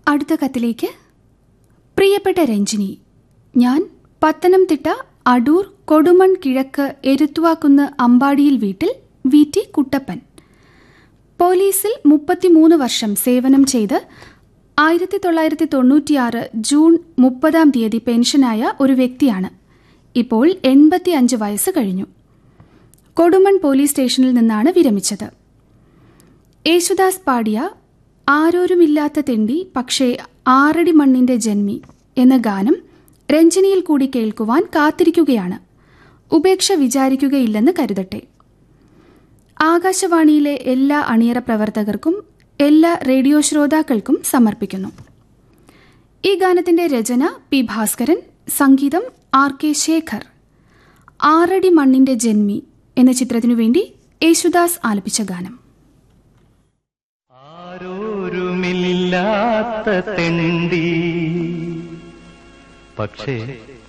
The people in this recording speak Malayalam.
അടുത്ത കത്തിലേക്ക് പ്രിയപ്പെട്ട രഞ്ജിനി ഞാൻ പത്തനംതിട്ട അടൂർ കൊടുമൺ കിഴക്ക് എരുത്തുവാക്കുന്ന് അമ്പാടിയിൽ വീട്ടിൽ വി ടി കുട്ടപ്പൻ പോലീസിൽ മുപ്പത്തിമൂന്ന് വർഷം സേവനം ചെയ്ത് ആയിരത്തി തൊള്ളായിരത്തി തൊണ്ണൂറ്റിയാറ് ജൂൺ മുപ്പതാം തീയതി പെൻഷനായ ഒരു വ്യക്തിയാണ് ഇപ്പോൾ എൺപത്തിയഞ്ച് വയസ്സ് കഴിഞ്ഞു കൊടുമൺ പോലീസ് സ്റ്റേഷനിൽ നിന്നാണ് വിരമിച്ചത് യേശുദാസ് പാടിയ ആരോരുമില്ലാത്ത തെണ്ടി പക്ഷേ ആറടി മണ്ണിന്റെ ജന്മി എന്ന ഗാനം രഞ്ജനിയിൽ കൂടി കേൾക്കുവാൻ കാത്തിരിക്കുകയാണ് ഉപേക്ഷ വിചാരിക്കുകയില്ലെന്ന് കരുതട്ടെ ആകാശവാണിയിലെ എല്ലാ അണിയറ പ്രവർത്തകർക്കും എല്ലാ റേഡിയോ ശ്രോതാക്കൾക്കും സമർപ്പിക്കുന്നു ഈ ഗാനത്തിന്റെ രചന പി ഭാസ്കരൻ സംഗീതം ആർ കെ ശേഖർ ആറടി മണ്ണിന്റെ ജന്മി എന്ന ചിത്രത്തിനു വേണ്ടി യേശുദാസ് ആലപിച്ച ഗാനം ആരോരുമില്ലാത്ത തെണ്ടി പക്ഷേ